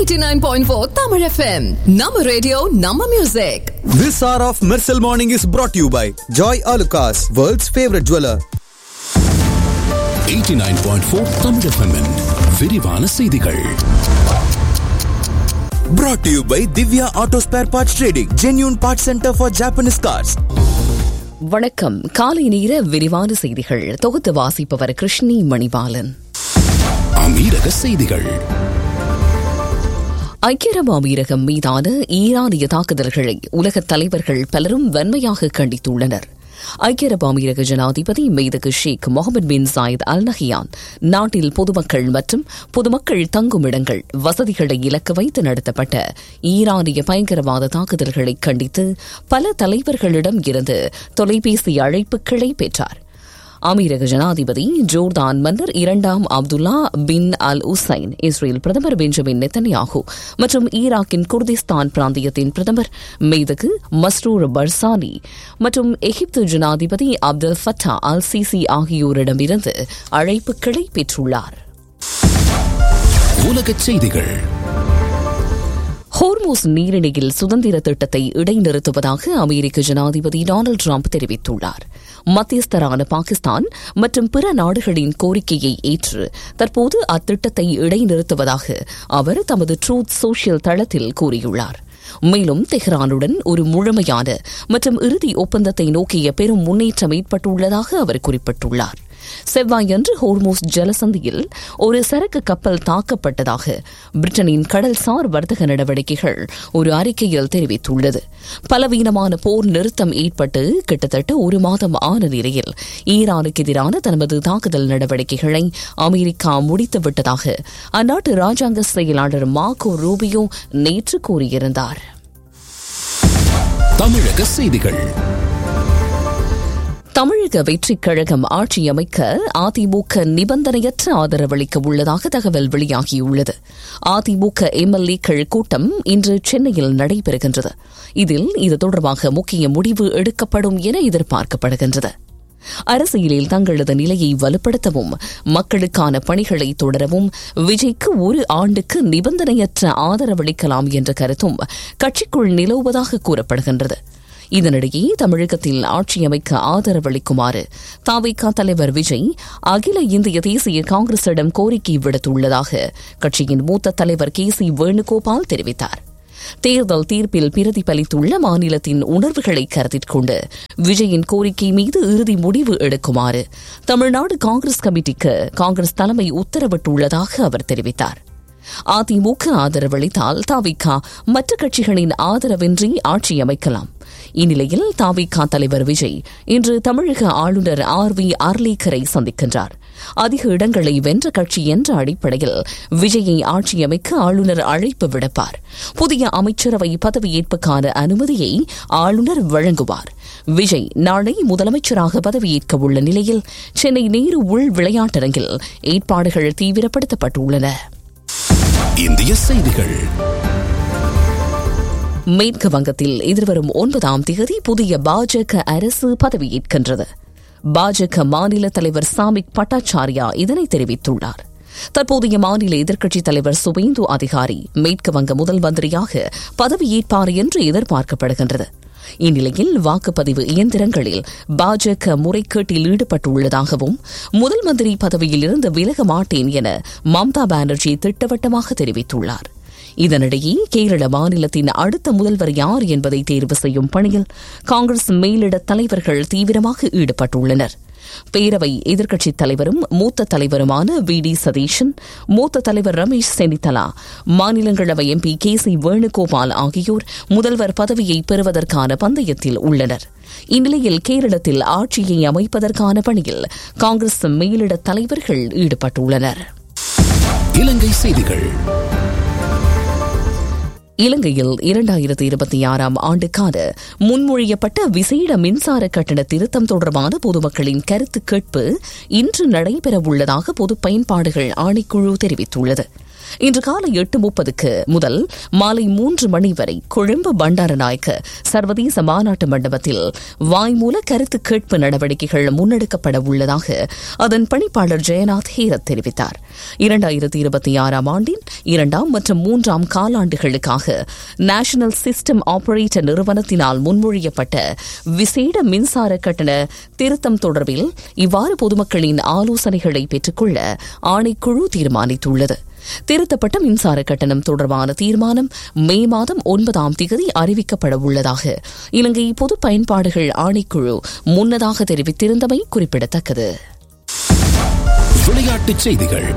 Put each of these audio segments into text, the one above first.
89.4 Tamil FM. Nama radio, Nama music. This hour of Mersal Morning is brought to you by Joy Alucas, world's favorite jeweler. 89.4 Tamil FM -இன் விரிவான செய்திகள் Brought to you by Divya Auto Spare Parts Trading, genuine parts center for Japanese cars. வணக்கம் காலை நேர விரிவான செய்திகள் தொகுத்து வாசிப்பவர் கிருஷ்ணி மணிபாலன் அமீரக செய்திகள் ஐக்கிய அரபு அமீரகம் மீதான ஈரானிய தாக்குதல்களை உலகத் தலைவர்கள் பலரும் வன்மையாக கண்டித்துள்ளனர் ஐக்கிய அரபு அமீரக ஜனாதிபதி மெய்தகு Sheikh Mohammed bin Zayed Al Nahyan நாட்டில் பொதுமக்கள் மற்றும் பொதுமக்கள் தங்கும் இடங்கள் வசதிகளை இலக்கு வைத்து நடத்தப்பட்ட ஈரானிய பயங்கரவாத தாக்குதல்களை கண்டித்து பல தலைவர்களிடம் இருந்து தொலைபேசி அழைப்புகளை பெற்றார் அமீரக ஜனாதிபதி ஜோர்தான் மன்னர் இரண்டாம் Abdullah bin Al Hussein Israel பிரதமர் பெஞ்சமின் நெத்தன்யாகு மற்றும் ஈராக்கின் குர்திஸ்தான் பிராந்தியத்தின் பிரதமர் மெய்தகு மஸ்ரூர் பர்சானி மற்றும் எகிப்து ஜனாதிபதி அப்துல் ஃபட்டா அல் சிசி ஆகியோரிடமிருந்து அழைப்புகளை பெற்றுள்ளார் உலகச் செய்திகள் ஹோர்மோஸ் நீரிணையில் சுதந்திர திட்டத்தை இடைநிறுத்துவதாக அமெரிக்க ஜனாதிபதி டொனால்டு டிரம்ப் தெரிவித்துள்ளார் மத்தியஸ்தரான பாகிஸ்தான் மற்றும் பிற நாடுகளின் கோரிக்கையை ஏற்று தற்போது அத்திட்டத்தை இடைநிறுத்துவதாக அவர் தமது ட்ரூத் சோஷியல் தளத்தில் கூறியுள்ளார் மேலும் தெஹ்ரானுடன் ஒரு முழுமையான மற்றும் இறுதி ஒப்பந்தத்தை நோக்கிய பெரும் முன்னேற்றம் ஏற்பட்டுள்ளதாக அவர் குறிப்பிட்டுள்ளார் செவ்வாயன்று ஹோர்மோஸ் ஜலசந்தியில் ஒரு சரக்கு கப்பல் தாக்கப்பட்டதாக பிரிட்டனின் கடல்சார் வர்த்தக நடவடிக்கைகள் ஒரு அறிக்கையில் தெரிவித்துள்ளது பலவீனமான போர் நிறுத்தம் ஏற்பட்டு கிட்டத்தட்ட ஒரு மாதம் ஆன நிலையில் ஈரானுக்கு எதிரான தனது தாக்குதல் நடவடிக்கைகளை அமெரிக்கா முடித்துவிட்டதாக அந்நாட்டு ராஜாங்க செயலாளர் மார்கோ ரூபியோ நேற்று கூறியிருந்தார் தமிழக செய்திகள் தமிழக வெற்றிக் கழகம் ஆட்சி அமைக்க அதிமுக நிபந்தனையற்ற ஆதரவளிக்க உள்ளதாக தகவல் வெளியாகியுள்ளது அதிமுக எம்எல்ஏக்கள் கூட்டம் இன்று சென்னையில் நடைபெறுகின்றது இதில் இது தொடர்பாக முக்கிய முடிவு எடுக்கப்படும் என எதிர்பார்க்கப்படுகின்றது அரசியலில் தங்களது நிலையை வலுப்படுத்தவும் மக்களுக்கான பணிகளை தொடரவும் விஜய்க்கு ஒரு ஆண்டுக்கு நிபந்தனையற்ற ஆதரவளிக்கலாம் என்ற கருத்தும் கட்சிக்குள் நிலவுவதாக கூறப்படுகின்றது இதனிடையே தமிழகத்தில் ஆட்சி அமைக்க ஆதரவளிக்குமாறு தாவைக்கா தலைவர் விஜய் அகில இந்திய தேசிய காங்கிரசிடம் கோரிக்கை விடுத்துள்ளதாக கட்சியின் மூத்த தலைவர் கே சி வேணுகோபால் தெரிவித்தார் தேர்தல் தீர்ப்பில் பிரதிபலித்துள்ள மாநிலத்தின் உணர்வுகளை கருத்தில் கொண்டு விஜயின் கோரிக்கை மீது இறுதி முடிவு எடுக்குமாறு தமிழ்நாடு காங்கிரஸ் கமிட்டிக்கு காங்கிரஸ் தலைமை உத்தரவிட்டுள்ளதாக அவர் தெரிவித்தார் அதிமுக ஆதரவளித்தால் தாவிகா மற்ற கட்சிகளின் ஆதரவின்றி ஆட்சி அமைக்கலாம் இந்நிலையில் தாவிகா தலைவர் விஜய் இன்று தமிழக ஆளுநர் ஆர் வி அர்லேக்கரை சந்திக்கின்றார் அதிக இடங்களை வென்ற கட்சி என்ற அடிப்படையில் விஜயை ஆட்சி அமைக்க ஆளுநர் அழைப்பு விடுப்பார் புதிய அமைச்சரவை பதவியேற்புக்கான அனுமதியை ஆளுநர் வழங்குவார் விஜய் நாளை முதலமைச்சராக பதவியேற்க உள்ள நிலையில் சென்னை நேரு உள் விளையாட்டரங்கில் ஏற்பாடுகள் தீவிரப்படுத்தப்பட்டுள்ளன இந்திய செய்திகள் மேற்கு வங்கத்தில் எதிர்வரும் ஒன்பதாம் தேதி புதிய பாஜக அரசு பதவியேற்கின்றது பாஜக மாநில தலைவர் சாமிக் பட்டாச்சாரியா இதனை தெரிவித்துள்ளார் தற்போதைய மாநில எதிர்க்கட்சித் தலைவர் சுவேந்து அதிகாரி மேற்கு வங்க முதல் மந்திரியாக பதவியேற்பார் என்று எதிர்பார்க்கப்படுகின்றது இந்நிலையில் வாக்குப்பதிவு இயந்திரங்களில் பாஜக முறைகேட்டில் ஈடுபட்டுள்ளதாகவும் முதல் மந்திரி பதவியில் இருந்து விலக மாட்டேன் என மம்தா பானர்ஜி திட்டவட்டமாக தெரிவித்துள்ளார் இதனிடையே கேரள மாநிலத்தின் அடுத்த முதல்வர் யார் என்பதை தேர்வு செய்யும் பணியில் காங்கிரஸ் மேலிட தலைவர்கள் தீவிரமாக ஈடுபட்டுள்ளனர் பேரவை எதிர்க்கட்சித் தலைவரும் மூத்த தலைவருமான வி டி சதீஷன் மூத்த தலைவர் ரமேஷ் செனிதலா மாநிலங்களவை எம்பி கே சி வேணுகோபால் ஆகியோர் முதல்வர் பதவியை பெறுவதற்கான பந்தயத்தில் உள்ளனர் இந்நிலையில் கேரளத்தில் ஆட்சியை அமைப்பதற்கான பணியில் காங்கிரஸ் மேலிட தலைவர்கள் ஈடுபட்டுள்ளனர் இலங்கை செய்திகள் இலங்கையில் இரண்டாயிரத்தி இருபத்தி ஆறாம் ஆண்டுக்கான முன்மொழியப்பட்ட விசேட மின்சார கட்டண திருத்தம் தொடர்பான பொதுமக்களின் கருத்து கேட்பு இன்று நடைபெறவுள்ளதாக பொது பயன்பாடுகள் ஆணைக்குழு தெரிவித்துள்ளது இன்று காலை எட்டு முப்பதுக்கு முதல் மாலை மூன்று மணி வரை கொழும்பு பண்டாரநாயக்க சர்வதேச மாநாட்டு மண்டபத்தில் வாய்மூல கருத்து கேட்பு நடவடிக்கைகள் முன்னெடுக்கப்பட உள்ளதாக அதன் பணிப்பாளர் ஜெயநாத் ஹீரத் தெரிவித்தார் இரண்டாயிரத்தி இருபத்தி ஆறாம் ஆண்டின் இரண்டாம் மற்றும் மூன்றாம் காலாண்டுகளுக்காக நேஷனல் சிஸ்டம் ஆபரேட்டர் நிறுவனத்தினால் முன்மொழியப்பட்ட விசேட மின்சார கட்டண திருத்தம் தொடர்பில் இவ்வாறு பொதுமக்களின் ஆலோசனைகளை பெற்றுக்கொள்ள ஆணைக்குழு தீர்மானித்துள்ளது திருத்தப்பட்ட மின்சார கட்டணம் தொடர்பான தீர்மானம் மே மாதம் ஒன்பதாம் தேதி அறிவிக்கப்பட உள்ளதாக இலங்கை பொது பயன்பாடுகள் ஆணைக்குழு முன்னதாக தெரிவித்திருந்தமை குறிப்பிடத்தக்கது விளையாட்டுச் செய்திகள்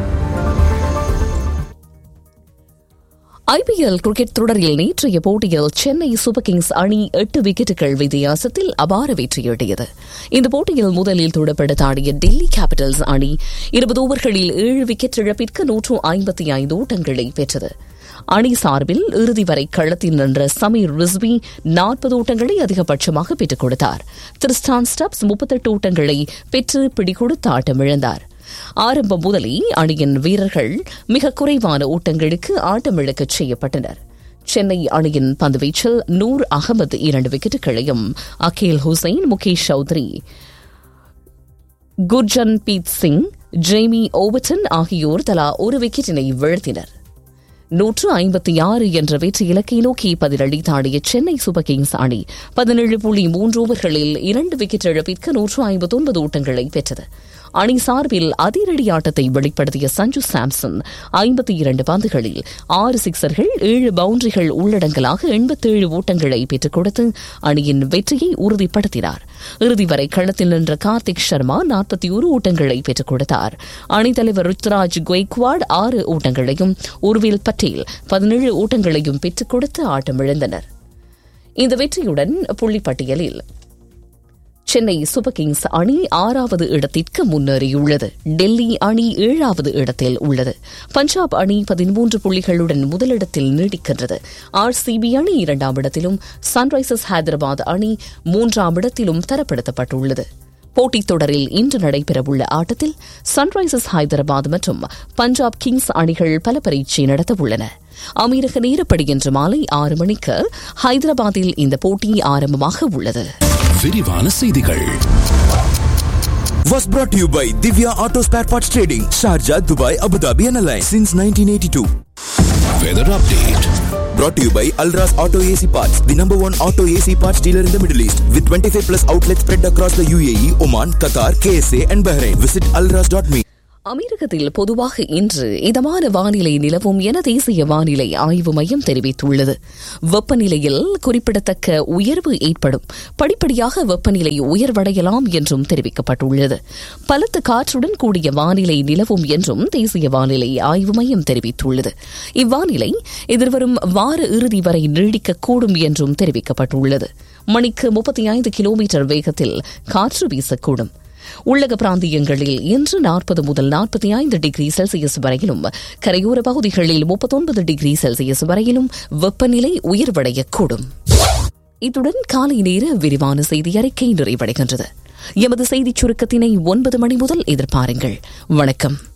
ஐபிஎல் கிரிக்கெட் தொடரில் நேற்றைய போட்டியில் சென்னை சூப்பர் கிங்ஸ் அணி எட்டு விக்கெட்டுகள் வித்தியாசத்தில் அபார வெற்றியீட்டியது இந்த போட்டியில் முதலில் துடப்படுத்த ஆடிய டெல்லி கேபிட்டல்ஸ் அணி இருபது ஓவர்களில் ஏழு விக்கெட் இழப்பிற்கு நூற்று ஐம்பத்தி ஐந்து ஓட்டங்களை பெற்றது அணி சார்பில் இறுதி வரை களத்தில் நின்ற சமீர் ரிஸ்வி நாற்பது ஓட்டங்களை அதிகபட்சமாக பெற்றுக் கொடுத்தார் திரிஸ்டான் ஸ்டப்ஸ் முப்பத்தெட்டு ஓட்டங்களை பெற்று பிடிகொடுத்து ஆட்டமிழந்தார் ஆரம்பம் முதலே அணியின் வீரர்கள் மிக குறைவான ஓட்டங்களுக்கு ஆட்டமிழக்கச் செய்யப்பட்டனர் சென்னை அணியின் பந்துவீச்சில் நூர் அகமது இரண்டு விக்கெட்டுகளையும் Akeal Hosein Mukesh Choudhary Gurjapneet Singh Jamie Overton ஆகியோர் தலா ஒரு விக்கெட்டினை வீழ்த்தினர் நூற்று ஐம்பத்தி ஆறு என்ற வெற்றி இலக்கை நோக்கி பதிலளித்தாடிய சென்னை சூப்பர் கிங்ஸ் அணி பதினேழு புள்ளி மூன்று ஓவர்களில் இரண்டு விக்கெட் இழப்பிற்கு நூற்று ஐம்பத்தொன்பது ஓட்டங்களை பெற்றது அணி சார்பில் அதிரடி ஆட்டத்தை வெளிப்படுத்திய சஞ்சு சாம்சன் ஐம்பத்தி இரண்டு பந்துகளில் ஆறு சிக்சர்கள் ஏழு பவுண்டரிகள் உள்ளடங்கலாக எண்பத்தேழு ஓட்டங்களை பெற்றுக் கொடுத்து அணியின் வெற்றியை உறுதிப்படுத்தினார் இறுதி வரை களத்தில் நின்ற கார்த்திக் சர்மா நாற்பத்தி ஒரு ஓட்டங்களை பெற்றுக் கொடுத்தார் அணித்தலைவர் ருத்ராஜ் கொய்க்வாட் ஆறு ஓட்டங்களையும் உருவில் பட்டேல் பதினேழு ஓட்டங்களையும் பெற்றுக் கொடுத்து ஆட்டமிழந்தனர் இந்த வெற்றியுடன் புள்ளிப்பட்டியலில் சென்னை சூப்பர் கிங்ஸ் அணி ஆறாவது இடத்திற்கு முன்னேறியுள்ளது டெல்லி அணி ஏழாவது இடத்தில் உள்ளது பஞ்சாப் அணி பதிமூன்று புள்ளிகளுடன் முதலிடத்தில் நீடிக்கின்றது ஆர்சிபி அணி இரண்டாம் இடத்திலும் சன்ரைசர்ஸ் ஹைதராபாத் அணி மூன்றாம் இடத்திலும் தரப்படுத்தப்பட்டுள்ளது போட்டித் தொடரில் இன்று நடைபெறவுள்ள ஆட்டத்தில் சன்ரைசர்ஸ் ஹைதராபாத் மற்றும் பஞ்சாப் கிங்ஸ் அணிகள் பல பரீட்சை நடத்தவுள்ளன அமீரக நேரப்படி இன்று மாலை ஆறு மணிக்கு ஹைதராபாத்தில் இந்த போட்டி ஆரம்பமாக உள்ளது விரிவான செய்திகள் Was brought to you by Divya Auto Spare Parts Trading, Sharjah, Dubai, Abu Dhabi and Alliance since 1982. Weather update Brought to you by Alras Auto AC Parts, the number one auto AC parts dealer in the Middle East, with 25 plus outlets spread across the UAE, Oman, Qatar, KSA, and Bahrain. Visit alras.me. அமெரிக்கத்தில் பொதுவாக இன்று இதமான வானிலை நிலவும் என தேசிய வானிலை ஆய்வு மையம் தெரிவித்துள்ளது வெப்பநிலையில் குறிப்பிடத்தக்க உயர்வு ஏற்படும் படிப்படியாக வெப்பநிலை உயர்வடையலாம் என்றும் தெரிவிக்கப்பட்டுள்ளது பலத்த காற்றுடன் கூடிய வானிலை நிலவும் என்றும் தேசிய வானிலை ஆய்வு மையம் தெரிவித்துள்ளது இவ்வானிலை எதிர்வரும் வார இறுதி வரை நீடிக்கக்கூடும் என்றும் தெரிவிக்கப்பட்டுள்ளது மணிக்கு முப்பத்தி ஐந்து கிலோமீட்டர் வேகத்தில் காற்று வீசக்கூடும் உள்ளக பிராந்தியங்களில் இன்று நாற்பது முதல் நாற்பத்தி ஐந்து டிகிரி செல்சியஸ் வரையிலும் கரையோர பகுதிகளில் முப்பத்தொன்பது டிகிரி செல்சியஸ் வரையிலும் வெப்பநிலை உயர்வடையக்கூடும் இத்துடன் காலை நேர விரிவான செய்தி அறிக்கை நிறைவடைகின்றது எமது செய்திச் சுருக்கத்தினை ஒன்பது மணி முதல் எதிர்பாருங்கள் வணக்கம்